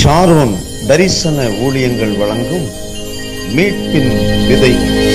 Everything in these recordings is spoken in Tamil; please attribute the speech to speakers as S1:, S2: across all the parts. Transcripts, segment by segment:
S1: ஷாரோன் தரிசன ஊழியங்கள் வழங்கும் மீட்பின் விதை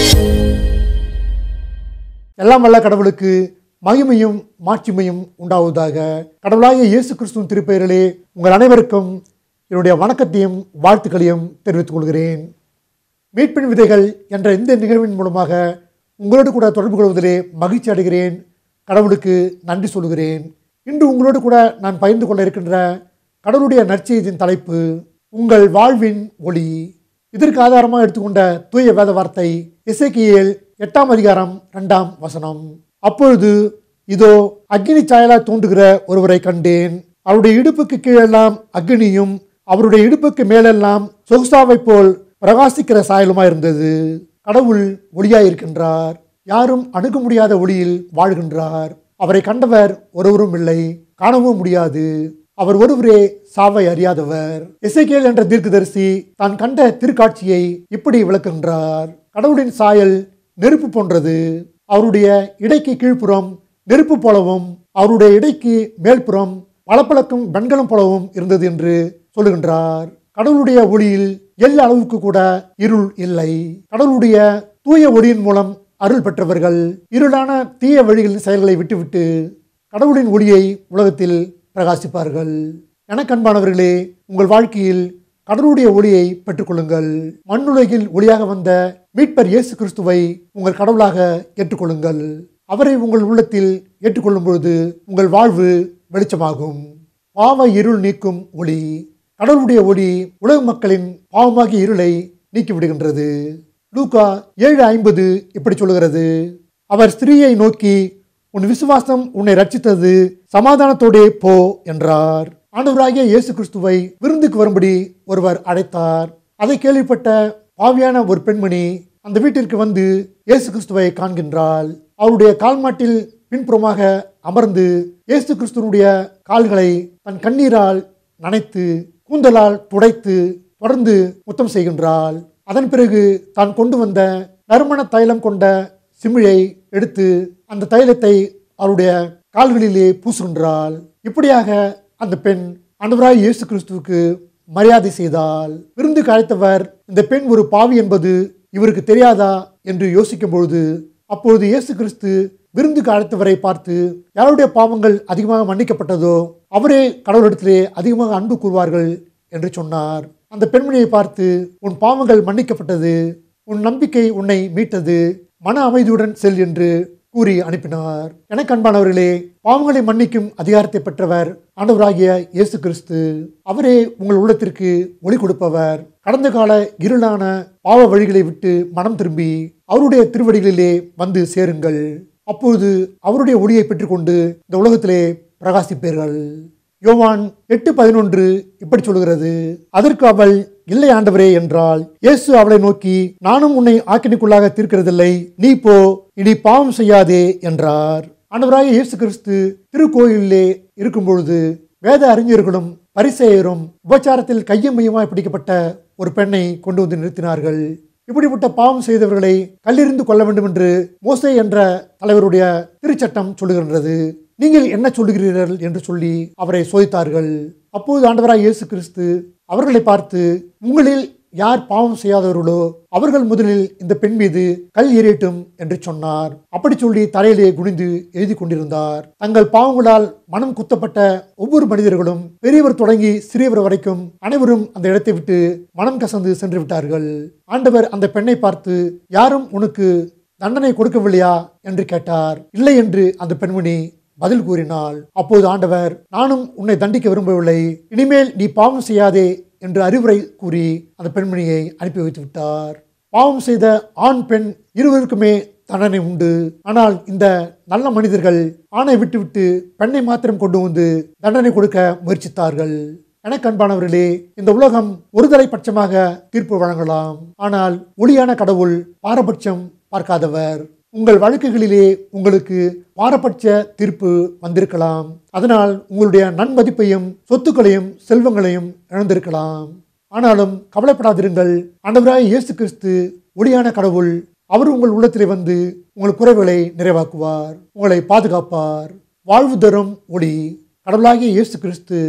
S2: எல்லாம் வல்ல கடவுளுக்கு மகிமையும் மாட்சிமையும் உண்டாவதாக கடவுளாகிய இயேசு கிறிஸ்துவின் திருப்பெயரிலே உங்கள் அனைவருக்கும் என்னுடைய வணக்கத்தையும் வாழ்த்துக்களையும் தெரிவித்துக் கொள்கிறேன் மீட்பின் விதைகள் என்ற இந்த நிகழ்வின் மூலமாக உங்களோடு கூட தொடர்பு கொள்வதிலே மகிழ்ச்சி அடைகிறேன் கடவுளுக்கு நன்றி சொல்கிறேன் இன்று உங்களோடு கூட நான் பகிர்ந்து கொள்ள இருக்கின்ற கடவுளுடைய நற்செய்தியின் தலைப்பு உங்கள் வாழ்வின் ஒளி இதற்கு ஆதாரமாக எடுத்துக்கொண்ட தூய வேத வார்த்தை இசைக்கியேல் எட்டாம் அதிகாரம் இரண்டாம் வசனம் அப்பொழுது இதோ அக்னி சாயலாய் தோன்றுகிற ஒருவரை கண்டேன் அவருடைய இடுப்புக்கு கீழெல்லாம் அக்னியும் அவருடைய இடுப்புக்கு மேலெல்லாம் சொகுசாவைப் போல் பிரகாசிக்கிற சாயலுமா இருந்தது கடவுள் ஒளியாய் இருக்கின்றார் யாரும் அணுக முடியாத ஒளியில் வாழ்கின்றார் அவரை கண்டவர் ஒருவரும் இல்லை காணவும் முடியாது அவர் ஒருவரே சாவை அறியாதவர் இசைக்கேல் என்ற தீர்க்கதரிசி தான் கண்ட திருக்காட்சியை இப்படி விளக்குகின்றார் கடவுளின் சாயல் நெருப்பு போன்றது அவருடைய இடைக்கு கீழ்ப்புறம் நெருப்பு போலவும் அவருடைய இடைக்கு மேல்புறம் பளபளக்கும் வெண்கலம் போலவும் இருந்தது என்று சொல்லுகின்றார் கடவுளுடைய ஒளியில் எல்லா அளவுக்கு கூட இருள் இல்லை கடவுளுடைய தூய ஒளியின் மூலம் அருள் பெற்றவர்கள் இருளான தீய வழிகளின் செயல்களை விட்டுவிட்டு கடவுளின் ஒளியை உலகத்தில் பிரகாசிப்பார்கள் எனக்கன்பானவர்களே உங்கள் வாழ்க்கையில் கடவுளுடைய ஒளியை பெற்றுக்கொள்ளுங்கள் மண்ணுலகில் ஒளியாக வந்த மீட்பர் இயேசு கிறிஸ்துவை உங்கள் கடவுளாக ஏற்றுக்கொள்ளுங்கள் அவரை உங்கள் உள்ளத்தில் ஏற்றுக்கொள்ளும் பொழுது உங்கள் வாழ்வு வெளிச்சமாகும் பாவ இருள் நீக்கும் ஒளி கடவுளுடைய ஒளி உலக மக்களின் பாவமாகிய இருளை நீக்கிவிடுகின்றது லூகா ஏழு ஐம்பது இப்படி சொல்லுகிறது அவர் ஸ்திரீயை நோக்கி உன் விசுவாசம் உன்னை ரட்சித்தது சமாதானத்தோடே போ என்றார் ஆண்டவராகிய இயேசு கிறிஸ்துவை விருந்துக்கு வரும்படி ஒருவர் அழைத்தார் அதை கேள்விப்பட்ட பாவியான ஒரு பெண்மணி அந்த வீட்டிற்கு வந்து இயேசு கிறிஸ்துவை காண்கின்றாள் அவருடைய கால்மாட்டில் பின்புறமாக அமர்ந்து இயேசு கிறிஸ்துவனுடைய கால்களை தன் கண்ணீரால் நனைத்து கூந்தலால் துடைத்து தொடர்ந்து முத்தம் செய்கின்றாள் அதன் பிறகு தான் கொண்டு வந்த நறுமண தைலம் கொண்ட சிமிழை எடுத்து அந்த தைலத்தை அவருடைய கால்களிலே பூசுகின்றாள் இப்படியாக அந்த பெண் ஆண்டவராய் இயேசு கிறிஸ்துவுக்கு மரியாதை செய்தால் விருந்துக்கு அழைத்தவர் இந்த பெண் ஒரு பாவி என்பது இவருக்கு தெரியாதா என்று யோசிக்கும் பொழுது அப்பொழுது இயேசு கிறிஸ்து விருந்துக்கு அழைத்தவரை பார்த்து யாருடைய பாவங்கள் அதிகமாக மன்னிக்கப்பட்டதோ அவரே கடவுளிடத்திலே அதிகமாக அன்பு கூறுவார்கள் என்று சொன்னார் அந்த பெண்மணியை பார்த்து உன் பாவங்கள் மன்னிக்கப்பட்டது உன் நம்பிக்கை உன்னை மீட்டது மன அமைதியுடன் செல் என்று கூறி அனுப்பினார் எனக்கு அன்பானவர்களே பாவங்களை மன்னிக்கும் அதிகாரத்தை பெற்றவர் ஆண்டவராகிய இயேசு கிறிஸ்து அவரே உங்கள் உள்ளத்திற்கு ஒளி கொடுப்பவர் கடந்த கால இருளான பாவ வழிகளை விட்டு மனம் திரும்பி அவருடைய திருவடிகளிலே வந்து சேருங்கள் அப்போது அவருடைய ஒளியை பெற்றுக்கொண்டு இந்த உலகத்திலே பிரகாசிப்பீர்கள் யோவான் எட்டு பதினொன்று இப்படி சொல்கிறது அதற்கு அவள் இல்லை ஆண்டவரே என்றால் இயேசு அவளை நோக்கி நானும் உன்னை ஆக்கினிக்குள்ளாக தீர்க்கிறதில்லை நீ போ இனி பாவம் செய்யாதே என்றார் ஆண்டவராக இயேசு கிறிஸ்து திருக்கோயிலே இருக்கும் பொழுது வேத அறிஞர்களும் பரிசேயரும் உபச்சாரத்தில் கையும் மையமாய் பிடிக்கப்பட்ட ஒரு பெண்ணை கொண்டு வந்து நிறுத்தினார்கள் இப்படிப்பட்ட பாவம் செய்தவர்களை கல்லெறிந்து கொள்ள வேண்டும் என்று மோசே என்ற தலைவருடைய திருச்சட்டம் சொல்லுகின்றது நீங்கள் என்ன சொல்லுகிறீர்கள் என்று சொல்லி அவரை சோதித்தார்கள் அப்போது ஆண்டவராய் இயேசு கிறிஸ்து அவர்களை பார்த்து உங்களில் யார் பாவம் செய்யாதவர்களோ அவர்கள் முதலில் இந்த பெண் மீது கல் எறியட்டும் என்று சொன்னார் அப்படி சொல்லி தரையிலே குனிந்து எழுதி கொண்டிருந்தார் தங்கள் பாவங்களால் மனம் குத்தப்பட்ட ஒவ்வொரு மனிதர்களும் பெரியவர் தொடங்கி சிறியவர் வரைக்கும் அனைவரும் அந்த இடத்தை விட்டு மனம் கசந்து சென்று விட்டார்கள் ஆண்டவர் அந்த பெண்ணை பார்த்து யாரும் உனக்கு தண்டனை கொடுக்கவில்லையா என்று கேட்டார் இல்லை என்று அந்த பெண்மணி பதில் கூறினாள் அப்போது ஆண்டவர் நானும் உன்னை தண்டிக்க விரும்பவில்லை இனிமேல் நீ பாவம் செய்யாதே என்று அறிவுரை கூறி அந்த பெண்மணியை அனுப்பி வைத்து விட்டார் பாவம் செய்த ஆண் பெண் இருவருக்குமே தண்டனை உண்டு ஆனால் இந்த நல்ல மனிதர்கள் ஆணை விட்டுவிட்டு பெண்ணை மாத்திரம் கொண்டு வந்து தண்டனை கொடுக்க முயற்சித்தார்கள் எனக்கு அன்பானவர்களே இந்த உலகம் ஒருதலை பட்சமாக தீர்ப்பு வழங்கலாம் ஆனால் ஒளியான கடவுள் பாரபட்சம் பார்க்காதவர் உங்கள் வழக்குகளிலே உங்களுக்கு பாரபட்ச தீர்ப்பு வந்திருக்கலாம் அதனால் உங்களுடைய நன்மதிப்பையும் சொத்துக்களையும் செல்வங்களையும் இழந்திருக்கலாம் ஆனாலும் கவலைப்படாதிருங்கள் ஆண்டவராய் இயேசு கிறிஸ்து ஒளியான கடவுள் அவர் உங்கள் உள்ளத்திலே வந்து உங்கள் குறைகளை நிறைவாக்குவார் உங்களை பாதுகாப்பார் வாழ்வு தரும் ஒளி கடவுளாகிய இயேசு கிறிஸ்து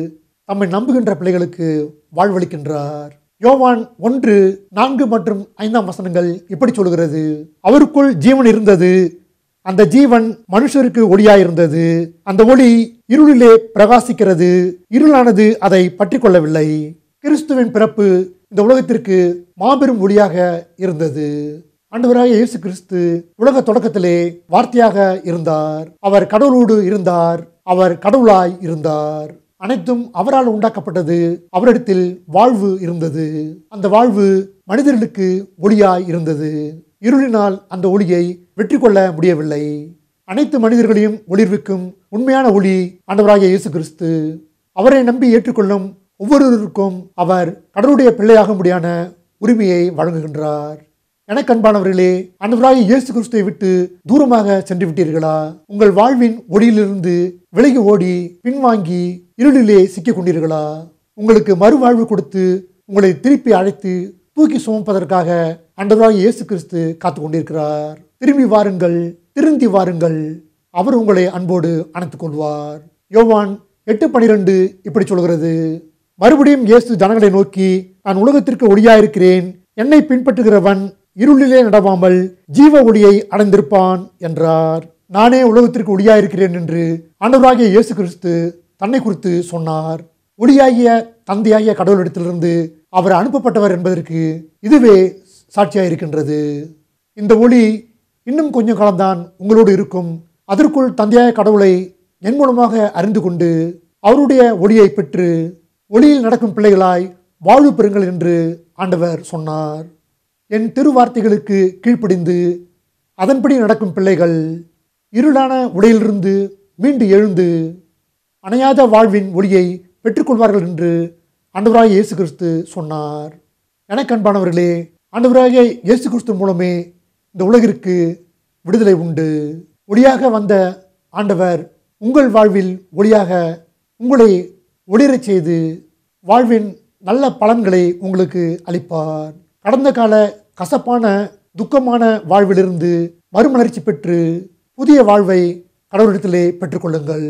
S2: தம்மை நம்புகின்ற பிள்ளைகளுக்கு வாழ்வளிக்கின்றார் யோவான் ஒன்று நான்கு மற்றும் ஐந்தாம் வசனங்கள் இப்படி சொல்கிறது அவருக்குள் ஜீவன் இருந்தது அந்த ஜீவன் மனுஷருக்கு ஒளியாயிருந்தது அந்த ஒளி இருளிலே பிரகாசிக்கிறது இருளானது அதை பற்றி கொள்ளவில்லை கிறிஸ்துவின் பிறப்பு இந்த உலகத்திற்கு மாபெரும் ஒளியாக இருந்தது ஆண்டவராக இயேசு கிறிஸ்து உலக தொடக்கத்திலே வார்த்தையாக இருந்தார் அவர் கடவுளோடு இருந்தார் அவர் கடவுளாய் இருந்தார் அனைத்தும் அவரால் உண்டாக்கப்பட்டது அவரிடத்தில் வாழ்வு இருந்தது அந்த வாழ்வு மனிதர்களுக்கு ஒளியாய் இருந்தது இருளினால் அந்த ஒளியை வெற்றி கொள்ள முடியவில்லை அனைத்து மனிதர்களையும் ஒளிர்விக்கும் உண்மையான ஒளி ஆண்டவராகிய இயேசு கிறிஸ்து அவரை நம்பி ஏற்றுக்கொள்ளும் ஒவ்வொருவருக்கும் அவர் கடவுளுடைய பிள்ளையாக முடியான உரிமையை வழங்குகின்றார் எனக்கு அன்பானவர்களே அன்றுவராய் இயேசு கிறிஸ்துவை விட்டு தூரமாக சென்று விட்டீர்களா உங்கள் வாழ்வின் ஒளியிலிருந்து விலகி ஓடி பின்வாங்கி இருளிலே சிக்கிக் கொண்டீர்களா உங்களுக்கு மறுவாழ்வு கொடுத்து உங்களை திருப்பி அழைத்து தூக்கி சுமப்பதற்காக அன்றவராய் இயேசு கிறிஸ்து காத்து கொண்டிருக்கிறார் திரும்பி வாருங்கள் திருந்தி வாருங்கள் அவர் உங்களை அன்போடு அணைத்துக் கொள்வார் யோவான் எட்டு பனிரெண்டு இப்படி சொல்கிறது மறுபடியும் இயேசு ஜனங்களை நோக்கி நான் உலகத்திற்கு ஒளியாயிருக்கிறேன் என்னை பின்பற்றுகிறவன் இருளிலே நடவாமல் ஜீவ ஒளியை அடைந்திருப்பான் என்றார் நானே உலகத்திற்கு ஒளியாயிருக்கிறேன் என்று ஆண்டவராகிய இயேசு கிறிஸ்து தன்னை குறித்து சொன்னார் ஒளியாகிய தந்தையாகிய கடவுளிடத்திலிருந்து அவர் அனுப்பப்பட்டவர் என்பதற்கு இதுவே சாட்சியாக இருக்கின்றது இந்த ஒளி இன்னும் கொஞ்சம் காலம்தான் உங்களோடு இருக்கும் அதற்குள் தந்தையாய கடவுளை என் மூலமாக அறிந்து கொண்டு அவருடைய ஒளியை பெற்று ஒளியில் நடக்கும் பிள்ளைகளாய் வாழ்வு பெறுங்கள் என்று ஆண்டவர் சொன்னார் என் திருவார்த்தைகளுக்கு கீழ்ப்படிந்து அதன்படி நடக்கும் பிள்ளைகள் இருளான உடையிலிருந்து மீண்டு எழுந்து அணையாத வாழ்வின் ஒளியை பெற்றுக்கொள்வார்கள் என்று ஆண்டவராகிய இயேசு கிறிஸ்து சொன்னார் எனக்கு அன்பானவர்களே ஆண்டவராகிய இயேசு கிறிஸ்து மூலமே இந்த உலகிற்கு விடுதலை உண்டு ஒளியாக வந்த ஆண்டவர் உங்கள் வாழ்வில் ஒளியாக உங்களை ஒளிரச் செய்து வாழ்வின் நல்ல பலன்களை உங்களுக்கு அளிப்பார் கடந்த கால கசப்பான துக்கமான வாழ்விலிருந்து மறுமலர்ச்சி பெற்று புதிய வாழ்வை கடவுளிடத்திலே பெற்றுக்கொள்ளுங்கள்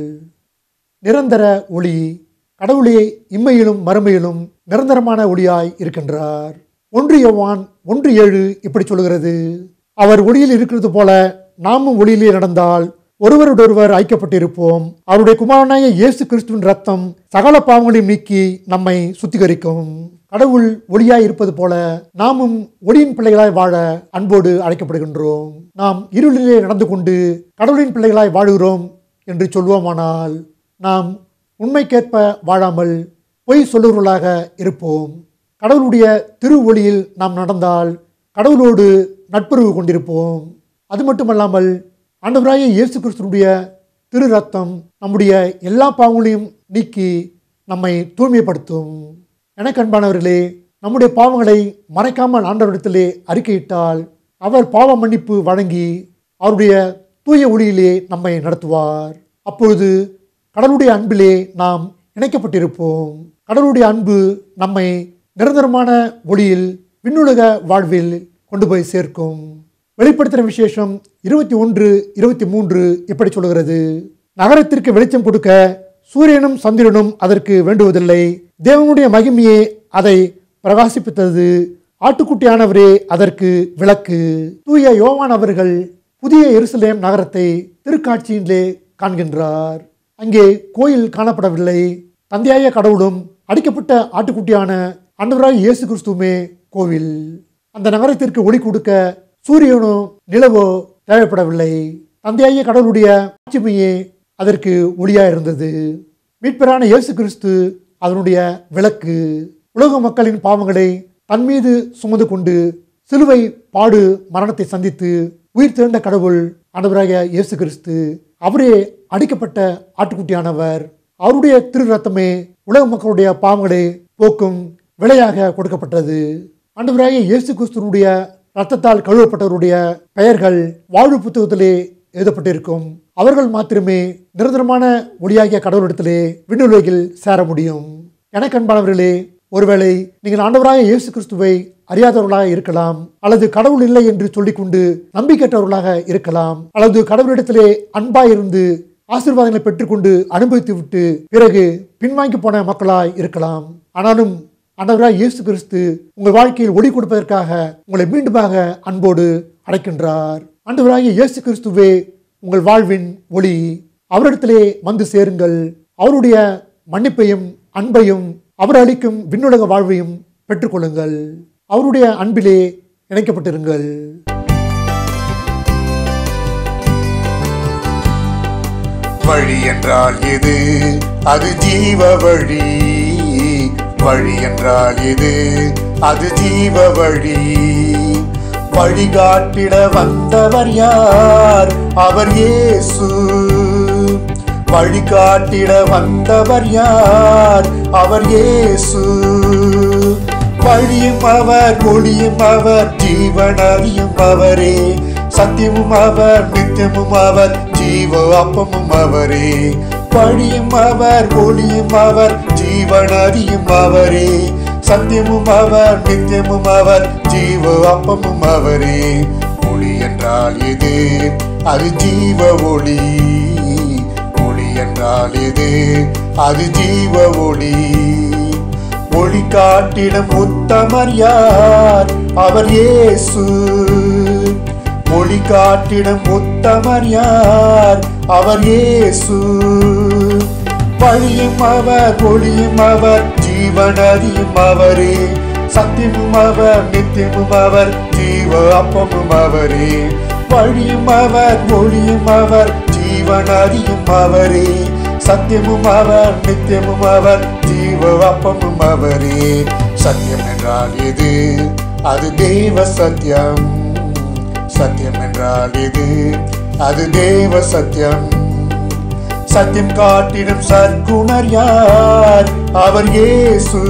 S2: நிரந்தர ஒளி கடவுளே இம்மையிலும் மறுமையிலும் நிரந்தரமான ஒளியாய் இருக்கின்றார் ஒன்று யோவான் ஒன்று ஏழு இப்படி சொல்கிறது அவர் ஒளியில் இருக்கிறது போல நாமும் ஒளியிலே நடந்தால் ஒருவரோடொருவர் ஐக்கியப்பட்டிருப்போம் அவருடைய குமாரனாய இயேசு கிறிஸ்துவின் ரத்தம் சகல பாவங்களையும் நீக்கி நம்மை சுத்திகரிக்கும் கடவுள் ஒளியாய் இருப்பது போல நாமும் ஒளியின் பிள்ளைகளாய் வாழ அன்போடு அழைக்கப்படுகின்றோம் நாம் இருளிலே நடந்து கொண்டு கடவுளின் பிள்ளைகளாய் வாழுகிறோம் என்று சொல்வோமானால் நாம் உண்மைக்கேற்ப வாழாமல் பொய் சொல்லுவர்களாக இருப்போம் கடவுளுடைய திரு ஒளியில் நாம் நடந்தால் கடவுளோடு நட்புறவு கொண்டிருப்போம் அது மட்டுமல்லாமல் ஆண்டவராய இயேசு கிறிஸ்துனுடைய திரு ரத்தம் நம்முடைய எல்லா பாவங்களையும் நீக்கி நம்மை தூய்மைப்படுத்தும் எனக்கு அன்பானவர்களே நம்முடைய பாவங்களை மறைக்காமல் ஆண்டவரிடத்திலே அறிக்கையிட்டால் அவர் பாவ மன்னிப்பு வழங்கி அவருடைய தூய ஒளியிலே நம்மை நடத்துவார் அப்பொழுது கடவுளுடைய அன்பிலே நாம் இணைக்கப்பட்டிருப்போம் கடவுளுடைய அன்பு நம்மை நிரந்தரமான ஒளியில் விண்ணுலக வாழ்வில் கொண்டு போய் சேர்க்கும் வெளிப்படுத்தின விசேஷம் இருபத்தி ஒன்று இருபத்தி மூன்று எப்படி சொல்கிறது நகரத்திற்கு வெளிச்சம் கொடுக்க சூரியனும் சந்திரனும் அதற்கு வேண்டுவதில்லை தேவனுடைய மகிமையே அதை பிரகாசிப்பித்தது ஆட்டுக்குட்டியானவரே அதற்கு விளக்கு தூய யோவான் அவர்கள் புதிய எருசலேம் நகரத்தை திருக்காட்சியிலே காண்கின்றார் அங்கே கோயில் காணப்படவில்லை தந்தையாய கடவுளும் அடிக்கப்பட்ட ஆட்டுக்குட்டியான ஆண்டவராய் இயேசு கிறிஸ்துவுமே கோவில் அந்த நகரத்திற்கு ஒளி கொடுக்க சூரியனோ நிலவோ தேவைப்படவில்லை தந்தையாகிய கடவுளுடைய ஆட்சிமையே அதற்கு ஒளியா இருந்தது மீட்பரான இயேசு கிறிஸ்து அதனுடைய விளக்கு உலக மக்களின் பாவங்களை தன் மீது சுமந்து கொண்டு சிலுவை பாடு மரணத்தை சந்தித்து உயிர் திறந்த கடவுள் ஆண்டவராகிய இயேசு கிறிஸ்து அவரே அடிக்கப்பட்ட ஆட்டுக்குட்டியானவர் அவருடைய திரு ரத்தமே உலக மக்களுடைய பாவங்களை போக்கும் விலையாக கொடுக்கப்பட்டது ஆண்டவராகிய இயேசு கிறிஸ்துவனுடைய ரத்தத்தால் கழுவப்பட்டவருடைய பெயர்கள் வாழ்வு புத்தகத்திலே எழுதப்பட்டிருக்கும் அவர்கள் மாத்திரமே நிரந்தரமான ஒளியாகிய கடவுளிடத்திலே விண்ணுலகில் சேர முடியும் எனக்கு அன்பானவர்களே ஒருவேளை நீங்கள் ஆண்டவராக இயேசு கிறிஸ்துவை அறியாதவர்களாக இருக்கலாம் அல்லது கடவுள் இல்லை என்று சொல்லிக்கொண்டு நம்பிக்கையற்றவர்களாக இருக்கலாம் அல்லது கடவுளிடத்திலே அன்பாய் இருந்து ஆசீர்வாதங்களை பெற்றுக்கொண்டு அனுபவித்து விட்டு பிறகு பின்வாங்கி போன மக்களாய் இருக்கலாம் ஆனாலும் ஆண்டவராய் இயேசு கிறிஸ்து உங்கள் வாழ்க்கையில் ஒளி கொடுப்பதற்காக உங்களை மீண்டுமாக அன்போடு அழைக்கின்றார் ஆண்டவராகிய இயேசு கிறிஸ்துவே உங்கள் வாழ்வின் ஒளி அவரிடத்திலே வந்து சேருங்கள் அவருடைய மன்னிப்பையும் அன்பையும் அவர் அளிக்கும் விண்ணுலக வாழ்வையும் பெற்றுக்கொள்ளுங்கள் அவருடைய அன்பிலே இணைக்கப்பட்டிருங்கள்
S3: வழி என்றால் எது அது ஜீவ வழி வழி என்றால் எது அது ஜீவ வழி வழிகாட்டிட வந்தவர் யார் அவர் இயேசு வழிகாட்டிட வந்தவர் யார் அவர் இயேசு வழியும் அவர் ஒளியும் அவர் ஜீவனறியும் அவரே சத்தியமும் அவர் நித்தியமும் அவர் ஜீவ அப்பமும் அவரே வழியும் அவர் ஒளியும் அவர் ஜீவனறியும் அவரே சத்தியமும் அவர் நித்தியமும் அவர் ஜீவ அப்பமும் அவரே ஒளி என்றால் எது அது ஜீவ ஒளி ஒளி என்றால் எது அது ஜீவ ஒளி ஒளி காட்டிடும் உத்தமர் யார் அவர் இயேசு ஒளி காட்டிடும் உத்தமர் யார் அவர் இயேசு வழியும் அவர் ஒளியும் அவர் ஜீவனதியும் அவரே சத்தியமும் அவர் நித்தியமும் அவர் ஜீவ அப்பமும் அவரே வழியும் அவர் ஒளியும் அவர் ஜீவனதியும் அவரே சத்தியமும் அவர் நித்தியமும் அவர் ஜீவ அப்பமும் அவரே சத்தியம் என்றால் எது அது தேவ சத்தியம் சத்தியம் என்றால் எது அது தேவ சத்தியம் சத்தியம் காட்டிடும் சற்குணர் யார் அவர் இயேசு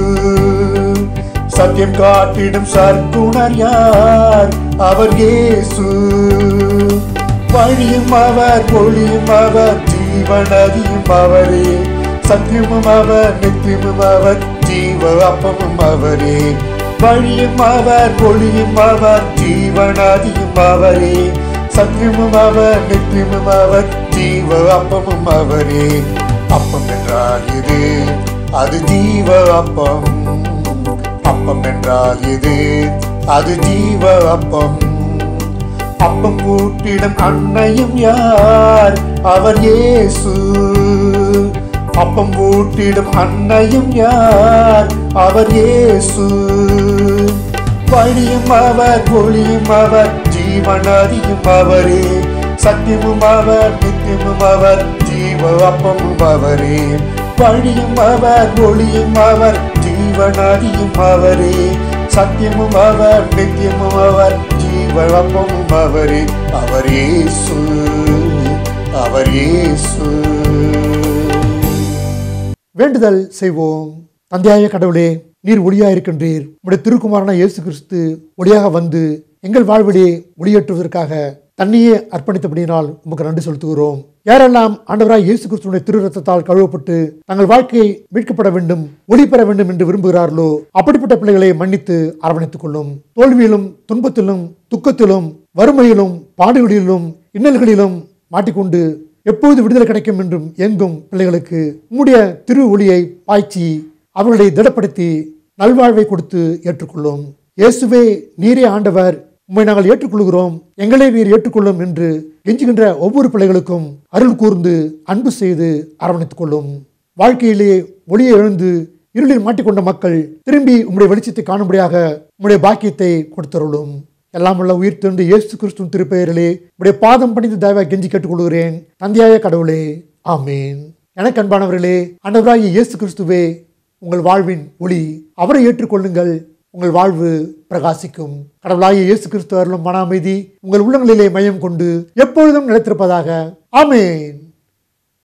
S3: சத்தியம் காட்டிடும் சற்குணர் யார் அவர் இயேசு வழியும் அவர் ஒளியும் அவர் ஜீவனதியும் அவரே சத்தியமும் அவர் நித்தியமும் அவர் ஜீவ அப்பமும் அவரே வழியும் அவர் ஒளியும் அவர் ஜீவனதியும் அவரே சத்தியமும் அவர் நித்தியமும் அவர் ஜீவ அப்பமும் அவரே அப்பம் என்றால் இது அது ஜீவ அப்பம் அப்பம் என்றால் இது அது ஜீவ அப்பம் அப்பம் கூட்டிடும் அன்னையும் யார் அவர் இயேசு அப்பம் கூட்டிடும் அன்னையும் யார் அவர் இயேசு வழியும் அவர் ஒளியும் அவர் ஜீவனதியும் அவரே சத்தியமும் அவர் நித்தியமும் அவர் ஜீவ அப்பமும் அவரே வழியும் அவர் ஒளியும் அவர் ஜீவனதியும் அவரே சத்தியமும் அவர் நித்தியமும் அவர் ஜீவ அப்பமும் அவரே அவர் இயேசு அவர் இயேசு
S2: வேண்டுதல் செய்வோம் தந்தையாய கடவுளே நீர் ஒளியாக இருக்கின்றீர் உடைய திருக்குமாரன இயேசு கிறிஸ்து ஒளியாக வந்து எங்கள் வாழ்விலே ஒளியேற்றுவதற்காக தன்னையே அர்ப்பணித்தபடியினால் உமக்கு நன்றி செலுத்துகிறோம் யாரெல்லாம் ஆண்டவராய் இயேசு கிறிஸ்துடைய திரு ரத்தத்தால் கழுவப்பட்டு தங்கள் வாழ்க்கையை மீட்கப்பட வேண்டும் ஒளி பெற வேண்டும் என்று விரும்புகிறார்களோ அப்படிப்பட்ட பிள்ளைகளை மன்னித்து அரவணைத்துக் கொள்ளும் தோல்வியிலும் துன்பத்திலும் துக்கத்திலும் வறுமையிலும் பாடுகளிலும் இன்னல்களிலும் மாட்டிக்கொண்டு எப்பொழுது விடுதலை கிடைக்கும் என்றும் எங்கும் பிள்ளைகளுக்கு உம்முடைய திரு ஒளியை பாய்ச்சி அவர்களை திடப்படுத்தி நல்வாழ்வை கொடுத்து ஏற்றுக்கொள்ளும் இயேசுவே நீரே ஆண்டவர் உம்மை நாங்கள் ஏற்றுக்கொள்கிறோம் எங்களை நீர் ஏற்றுக்கொள்ளும் என்று கெஞ்சுகின்ற ஒவ்வொரு பிள்ளைகளுக்கும் அருள் கூர்ந்து அன்பு செய்து அரவணைத்துக் கொள்ளும் வாழ்க்கையிலே ஒளியை எழுந்து இருளில் மாட்டிக்கொண்ட மக்கள் திரும்பி உம்முடைய வெளிச்சத்தை காணும்படியாக உம்முடைய பாக்கியத்தை கொடுத்தருளும் எல்லாம் உள்ள உயிர் திரண்டு இயேசு கிறிஸ்துவின் திருப்பெயரிலே உடைய பாதம் பணிந்து தயவாக கெஞ்சி கேட்டுக்கொள்கிறேன் தந்தையாய கடவுளே ஆமீன் எனக்கு அன்பானவர்களே ஆண்டவராகிய இயேசு கிறிஸ்துவே உங்கள் வாழ்வின் ஒளி அவரை ஏற்றுக்கொள்ளுங்கள் உங்கள் வாழ்வு பிரகாசிக்கும் கடவுளாகிய இயேசு கிறிஸ்து அருளும் மன அமைதி உங்கள் உள்ளங்களிலே மையம் கொண்டு எப்பொழுதும் நிலைத்திருப்பதாக ஆமேன்